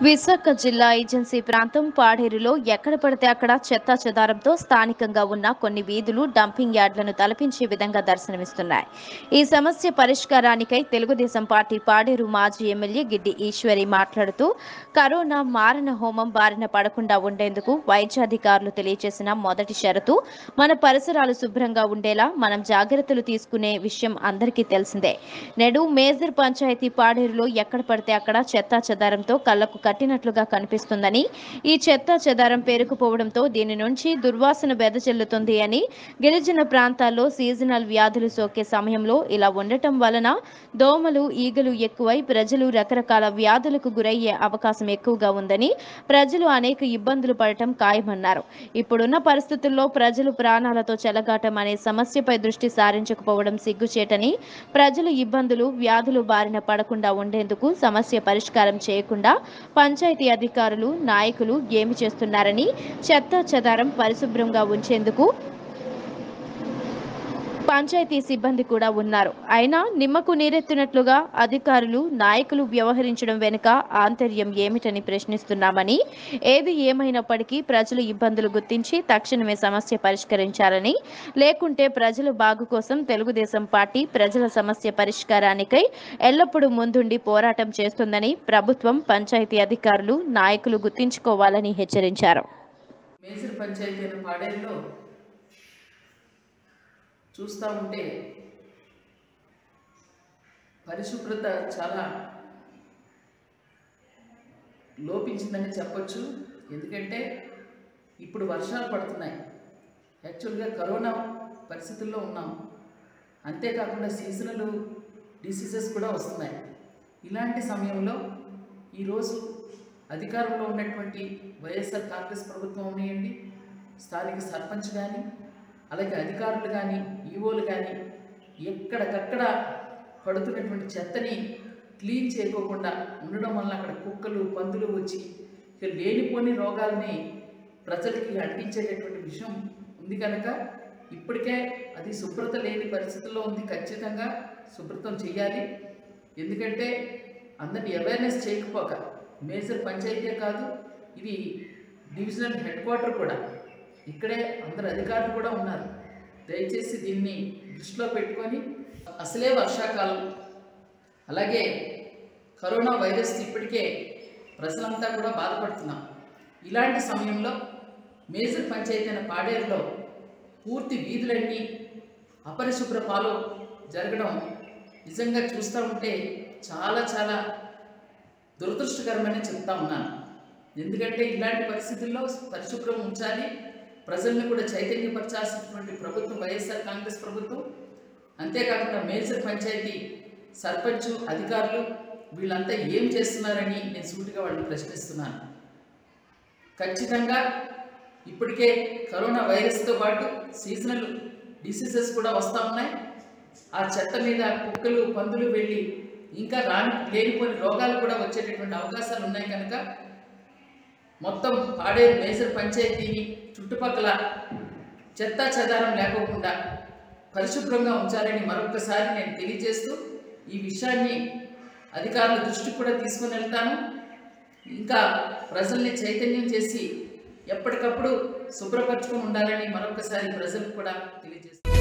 విశాఖ జిల్లా ఏజెన్సీ ప్రాంతం పాడేరులో ఎక్కడ పడితే అక్కడ చెత్తా చెదారంతో స్థానికంగా ఉన్న కొన్ని వీధులు డంపింగ్ యార్డులను తలపించే విధంగా దర్శనమిస్తున్నాయి ఈ సమస్య పరిష్కారానికై తెలుగుదేశం పార్టీ పాడేరు మాజీ ఎమ్మెల్యే గిడ్డి ఈశ్వరి మాట్లాడుతూ కరోనా మారణ హోమం బారిన పడకుండా ఉండేందుకు వైద్యాధికారులు తెలియజేసిన మొదటి షరతు మన పరిసరాలు శుభ్రంగా ఉండేలా మనం జాగ్రత్తలు తీసుకునే విషయం అందరికీ తెలిసిందే నేడు మేజర్ పంచాయతీ పాడేరులో ఎక్కడ పడితే అక్కడ చెత్తా చెదారంతో కళ్లకు కట్టినట్లుగా కనిపిస్తుందని ఈ చెత్తా చెదారం పేరుకుపోవడంతో దీని నుంచి దుర్వాసన వెదజల్లుతుంది అని గిరిజన ప్రాంతాల్లో సీజనల్ వ్యాధులు సోకే సమయంలో ఇలా ఉండటం వలన దోమలు ఈగలు ఎక్కువై ప్రజలు రకరకాల వ్యాధులకు గురయ్యే అవకాశం ఎక్కువగా ఉందని ప్రజలు అనేక ఇబ్బందులు పడటం ఖాయమన్నారు ఇప్పుడున్న పరిస్థితుల్లో ప్రజలు ప్రాణాలతో చెలగాటం అనే సమస్యపై దృష్టి సారించకపోవడం సిగ్గుచేటని ప్రజలు ఇబ్బందులు వ్యాధులు బారిన పడకుండా ఉండేందుకు సమస్య పరిష్కారం చేయకుండా పంచాయతీ అధికారులు నాయకులు ఏమి చేస్తున్నారని చెత్త చెదారం పరిశుభ్రంగా ఉంచేందుకు పంచాయతీ సిబ్బంది కూడా ఉన్నారు అయినా నిమ్మకు నీరెత్తినట్లుగా అధికారులు నాయకులు వ్యవహరించడం వెనుక ఆంతర్యం ఏమిటని ప్రశ్నిస్తున్నామని ఏది ఏమైనప్పటికీ ప్రజలు ఇబ్బందులు గుర్తించి తక్షణమే సమస్య పరిష్కరించాలని లేకుంటే ప్రజల బాగు కోసం తెలుగుదేశం పార్టీ ప్రజల సమస్య పరిష్కారానికై ఎల్లప్పుడూ ముందుండి పోరాటం చేస్తుందని ప్రభుత్వం పంచాయతీ అధికారులు నాయకులు గుర్తించుకోవాలని హెచ్చరించారు మేజర్ పంచాయతీ అయిన పాడేరులో చూస్తూ ఉంటే పరిశుభ్రత చాలా లోపించిందని చెప్పొచ్చు ఎందుకంటే ఇప్పుడు వర్షాలు పడుతున్నాయి యాక్చువల్గా కరోనా పరిస్థితుల్లో ఉన్నాం అంతేకాకుండా సీజనల్ డిసీజెస్ కూడా వస్తున్నాయి ఇలాంటి సమయంలో ఈరోజు అధికారంలో ఉన్నటువంటి వైఎస్ఆర్ కాంగ్రెస్ ప్రభుత్వం ఉన్నాయండి స్థానిక సర్పంచ్ కానీ అలాగే అధికారులు కానీ ఈవోలు కానీ ఎక్కడికక్కడ పడుతున్నటువంటి చెత్తని క్లీన్ చేయకోకుండా ఉండడం వల్ల అక్కడ కుక్కలు పందులు వచ్చి ఇక లేనిపోని రోగాల్ని ప్రజలకి అంటించేటటువంటి విషయం ఉంది కనుక ఇప్పటికే అది శుభ్రత లేని పరిస్థితుల్లో ఉంది ఖచ్చితంగా శుభ్రతం చేయాలి ఎందుకంటే అందరిని అవేర్నెస్ చేయకపోక మేజర్ పంచాయతీ కాదు ఇది డివిజనల్ హెడ్ క్వార్టర్ కూడా ఇక్కడే అందరు అధికారులు కూడా ఉన్నారు దయచేసి దీన్ని దృష్టిలో పెట్టుకొని అసలే వర్షాకాలం అలాగే కరోనా వైరస్ ఇప్పటికే ప్రజలంతా కూడా బాధపడుతున్నాం ఇలాంటి సమయంలో మేజర్ పంచాయతీ అయిన పాడేరులో పూర్తి వీధులన్నీ అపరిశుభ్ర పాలు జరగడం నిజంగా చూస్తూ ఉంటే చాలా చాలా దురదృష్టకరమని చెప్తా ఉన్నాను ఎందుకంటే ఇలాంటి పరిస్థితుల్లో పరిశుభ్రం ఉంచాలి ప్రజల్ని కూడా చైతన్యపరచాల్సినటువంటి ప్రభుత్వం వైఎస్ఆర్ కాంగ్రెస్ ప్రభుత్వం అంతేకాకుండా మేజర్ పంచాయతీ సర్పంచ్ అధికారులు వీళ్ళంతా ఏం చేస్తున్నారని నేను సూటిగా వాళ్ళని ప్రశ్నిస్తున్నాను ఖచ్చితంగా ఇప్పటికే కరోనా వైరస్తో పాటు సీజనల్ డిసీజెస్ కూడా వస్తూ ఉన్నాయి ఆ చెత్త మీద కుక్కలు పందులు వెళ్ళి ఇంకా రాని లేనిపోని రోగాలు కూడా వచ్చేటటువంటి అవకాశాలు ఉన్నాయి కనుక మొత్తం పాడేరు మేజర్ పంచాయతీని చుట్టుపక్కల చెత్త చెదారం లేకోకుండా పరిశుభ్రంగా ఉంచాలని మరొకసారి నేను తెలియజేస్తూ ఈ విషయాన్ని అధికారుల దృష్టికి కూడా తీసుకుని వెళ్తాను ఇంకా ప్రజల్ని చైతన్యం చేసి ఎప్పటికప్పుడు శుభ్రపరచుకొని ఉండాలని మరొకసారి ప్రజలకు కూడా తెలియజేస్తాను